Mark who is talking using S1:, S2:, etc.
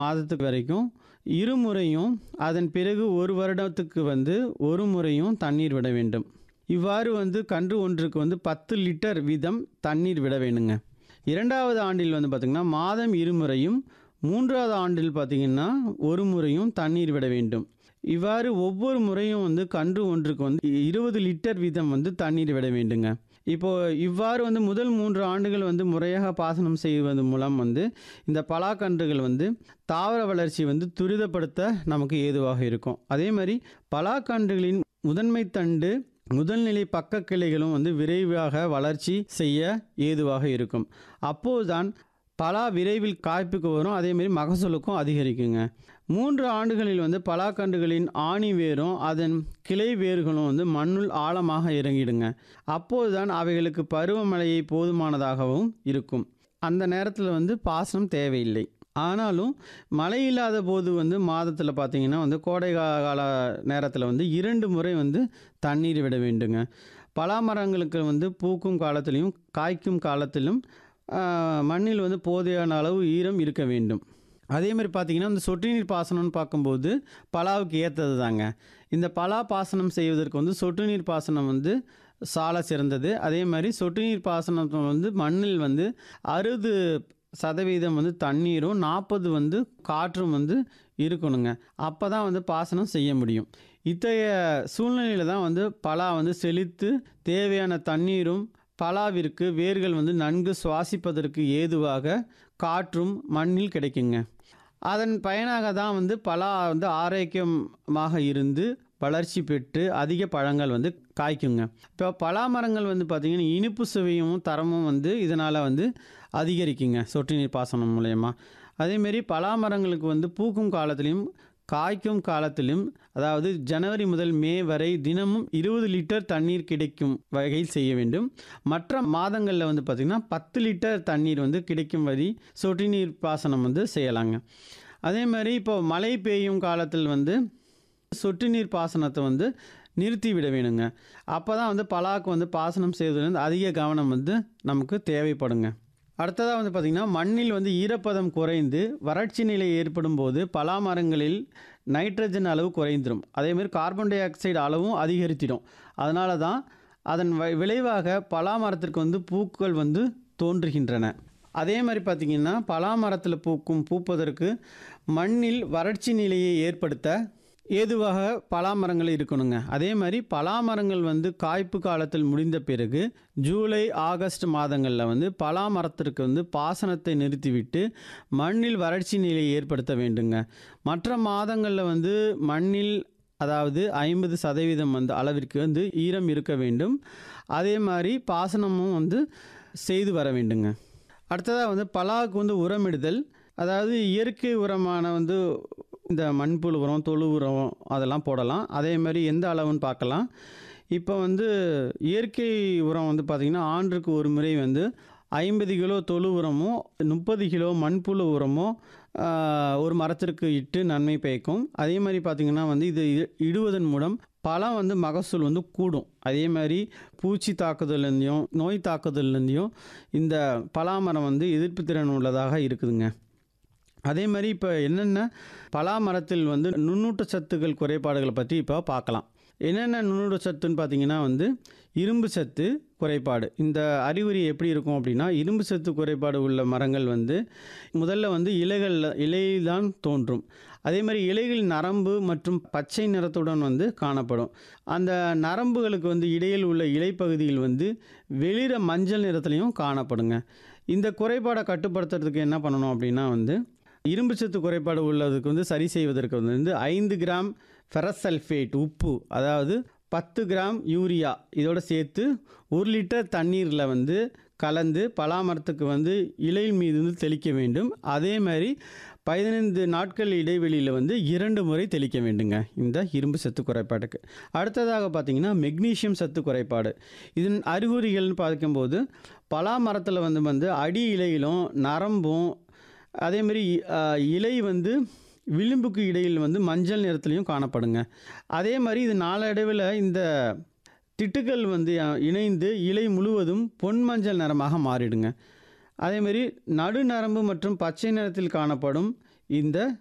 S1: மாதத்துக்கு வரைக்கும் இருமுறையும் அதன் பிறகு ஒரு வருடத்துக்கு வந்து ஒரு முறையும் தண்ணீர் விட வேண்டும் இவ்வாறு வந்து கன்று ஒன்றுக்கு வந்து பத்து லிட்டர் வீதம் தண்ணீர் விட வேணுங்க இரண்டாவது ஆண்டில் வந்து பார்த்திங்கன்னா மாதம் இருமுறையும் மூன்றாவது ஆண்டில் பார்த்திங்கன்னா ஒரு முறையும் தண்ணீர் விட வேண்டும் இவ்வாறு ஒவ்வொரு முறையும் வந்து கன்று ஒன்றுக்கு வந்து இருபது லிட்டர் வீதம் வந்து தண்ணீர் விட வேண்டுங்க இப்போ இவ்வாறு வந்து முதல் மூன்று ஆண்டுகள் வந்து முறையாக பாசனம் செய்வது மூலம் வந்து இந்த பலாக்கன்றுகள் வந்து தாவர வளர்ச்சி வந்து துரிதப்படுத்த நமக்கு ஏதுவாக இருக்கும் அதே மாதிரி பலாக்கன்றுகளின் முதன்மை தண்டு முதல்நிலை பக்க கிளைகளும் வந்து விரைவாக வளர்ச்சி செய்ய ஏதுவாக இருக்கும் அப்போதுதான் பலா விரைவில் காய்ப்புக்கு வரும் அதேமாரி மகசூலுக்கும் அதிகரிக்குங்க மூன்று ஆண்டுகளில் வந்து பலாக்கன்றுகளின் ஆணி வேரும் அதன் கிளை வேர்களும் வந்து மண்ணுள் ஆழமாக இறங்கிடுங்க அப்போதுதான் அவைகளுக்கு பருவமழையை போதுமானதாகவும் இருக்கும் அந்த நேரத்தில் வந்து பாசனம் தேவையில்லை ஆனாலும் மழை இல்லாத போது வந்து மாதத்தில் பார்த்தீங்கன்னா வந்து கோடை கா- கால நேரத்தில் வந்து இரண்டு முறை வந்து தண்ணீர் விட வேண்டுங்க பலா மரங்களுக்கு வந்து பூக்கும் காலத்திலையும் காய்க்கும் காலத்திலும் ஆஹ், மண்ணில் வந்து போதையான அளவு ஈரம் இருக்க வேண்டும் அதே மாதிரி பார்த்தீங்கன்னா இந்த சொட்டு நீர் பாசனம்னு பார்க்கும்போது பலாவுக்கு ஏற்றது தாங்க இந்த பலா பாசனம் செய்வதற்கு வந்து சொட்டு நீர் பாசனம் வந்து சால சிறந்தது அதே மாதிரி சொட்டு நீர் பாசனம் வந்து மண்ணில் வந்து அறுபது சதவீதம் வந்து தண்ணீரும் நாற்பது வந்து காற்றும் வந்து இருக்கணுங்க அப்போ தான் வந்து பாசனம் செய்ய முடியும் இத்தகைய சூழ்நிலையில் தான் வந்து பலா வந்து செழித்து தேவையான தண்ணீரும் பலாவிற்கு வேர்கள் வந்து நன்கு சுவாசிப்பதற்கு ஏதுவாக காற்றும் மண்ணில் கிடைக்குங்க அதன் பயனாக தான் வந்து பலா வந்து ஆரோக்கியமாக இருந்து வளர்ச்சி பெற்று அதிக பழங்கள் வந்து காய்க்குங்க இப்போ பலா மரங்கள் வந்து பார்த்திங்கன்னா இனிப்பு சுவையும் தரமும் வந்து இதனால் வந்து அதிகரிக்குங்க சொட்டு நீர் பாசனம் மூலயமா அதேமாரி பலா மரங்களுக்கு வந்து பூக்கும் காலத்திலையும் காய்க்கும் காலத்திலும் அதாவது ஜனவரி முதல் மே வரை தினமும் இருபது லிட்டர் தண்ணீர் கிடைக்கும் வகையில் செய்ய வேண்டும் மற்ற மாதங்களில் வந்து பார்த்திங்கன்னா பத்து லிட்டர் தண்ணீர் வந்து கிடைக்கும் வரி சொட்டு நீர் பாசனம் வந்து செய்யலாங்க அதே மாதிரி இப்போ மழை பெய்யும் காலத்தில் வந்து சொட்டு நீர் பாசனத்தை வந்து நிறுத்தி விட வேணுங்க அப்போ தான் வந்து பலாக்கு வந்து பாசனம் செய்வதில் வந்து அதிக கவனம் வந்து நமக்கு தேவைப்படுங்க அடுத்ததாக வந்து பார்த்திங்கன்னா மண்ணில் வந்து ஈரப்பதம் குறைந்து வறட்சி நிலை ஏற்படும் போது பலா மரங்களில் நைட்ரஜன் அளவு குறைந்துடும் அதேமாதிரி கார்பன் டை ஆக்சைடு அளவும் அதிகரித்திடும் அதனால தான் அதன் வி- விளைவாக பலா மரத்திற்கு வந்து பூக்கள் வந்து தோன்றுகின்றன அதே மாதிரி பார்த்திங்கன்னா பலா மரத்தில் பூக்கும் பூப்பதற்கு மண்ணில் வறட்சி நிலையை ஏற்படுத்த ஏதுவாக பலாமரங்கள் இருக்கணுங்க அதே மாதிரி பலாமரங்கள் வந்து காய்ப்பு காலத்தில் முடிந்த பிறகு ஜூலை ஆகஸ்ட் மாதங்களில் வந்து பலாமரத்திற்கு வந்து பாசனத்தை நிறுத்திவிட்டு மண்ணில் வறட்சி நிலையை ஏற்படுத்த வேண்டுங்க மற்ற மாதங்களில் வந்து மண்ணில் அதாவது ஐம்பது சதவீதம் வந்து அளவிற்கு வந்து ஈரம் இருக்க வேண்டும் அதே மாதிரி பாசனமும் வந்து செய்து வர வேண்டுங்க அடுத்ததாக வந்து பலாவுக்கு வந்து உரமிடுதல் அதாவது இயற்கை உரமான வந்து இந்த மண்புழு உரம் தொழு உரம் அதெல்லாம் போடலாம் அதே மாதிரி எந்த அளவுன்னு பார்க்கலாம் இப்போ வந்து இயற்கை உரம் வந்து பார்த்திங்கன்னா ஆண்டுக்கு ஒரு முறை வந்து ஐம்பது கிலோ தொழு உரமும் முப்பது கிலோ மண்புழு உரமும் ஆஹ், ஒரு மரத்திற்கு இட்டு நன்மை பயக்கும் அதே மாதிரி பார்த்திங்கன்னா வந்து இது இ- இடுவதன் மூலம் பழம் வந்து மகசூல் வந்து கூடும் அதே மாதிரி பூச்சி தாக்குதல்லேருந்தையும் நோய் தாக்குதல்லேருந்தையும் இந்த பலாமரம் வந்து எதிர்ப்பு திறன் உள்ளதாக இருக்குதுங்க அதே மாதிரி இப்போ என்னென்ன பலா மரத்தில் வந்து நுண்ணூட்ட சத்துக்கள் குறைபாடுகளை பற்றி இப்போ பார்க்கலாம் என்னென்ன நுண்ணூட்ட சத்துன்னு பார்த்தீங்கன்னா வந்து இரும்பு சத்து குறைபாடு இந்த அறிகுறி எப்படி இருக்கும் அப்படின்னா இரும்பு சத்து குறைபாடு உள்ள மரங்கள் வந்து முதல்ல வந்து இலைகள் இலையில் தான் தோன்றும் அதே மாதிரி இலைகள் நரம்பு மற்றும் பச்சை நிறத்துடன் வந்து காணப்படும் அந்த நரம்புகளுக்கு வந்து இடையில் உள்ள இலைப்பகுதியில் வந்து வெளிர மஞ்சள் நிறத்துலையும் காணப்படுங்க இந்த குறைபாடை கட்டுப்படுத்துறதுக்கு என்ன பண்ணணும் அப்படின்னா வந்து இரும்பு சத்து குறைபாடு உள்ளதுக்கு வந்து சரி செய்வதற்கு வந்து ஐந்து கிராம் ஃபெரசல்ஃபேட் உப்பு அதாவது பத்து கிராம் யூரியா இதோட சேர்த்து ஒரு லிட்டர் தண்ணீரில் வந்து கலந்து பலாமரத்துக்கு வந்து இலையின் மீது வந்து தெளிக்க வேண்டும் அதே மாதிரி பதினைந்து நாட்கள் இடைவெளியில் வந்து இரண்டு முறை தெளிக்க வேண்டுங்க இந்த இரும்பு சத்து குறைபாட்டுக்கு அடுத்ததாக பார்த்தீங்கன்னா மெக்னீசியம் சத்து குறைபாடு இதன் அறிகுறிகள்னு பார்க்கும்போது பலா மரத்தில் வந்து வந்து அடி இலையிலும் நரம்பும் அதேமாரி இலை வந்து விளிம்புக்கு இடையில் வந்து மஞ்சள் நிறத்துலையும் காணப்படுங்க அதே மாதிரி இது நாளடைவில் இந்த திட்டுக்கள் வந்து அஹ், இணைந்து இலை முழுவதும் பொன் மஞ்சள் நிறமாக மாறிடுங்க அதேமாரி நடுநரம்பு மற்றும் பச்சை நிறத்தில் காணப்படும் இந்த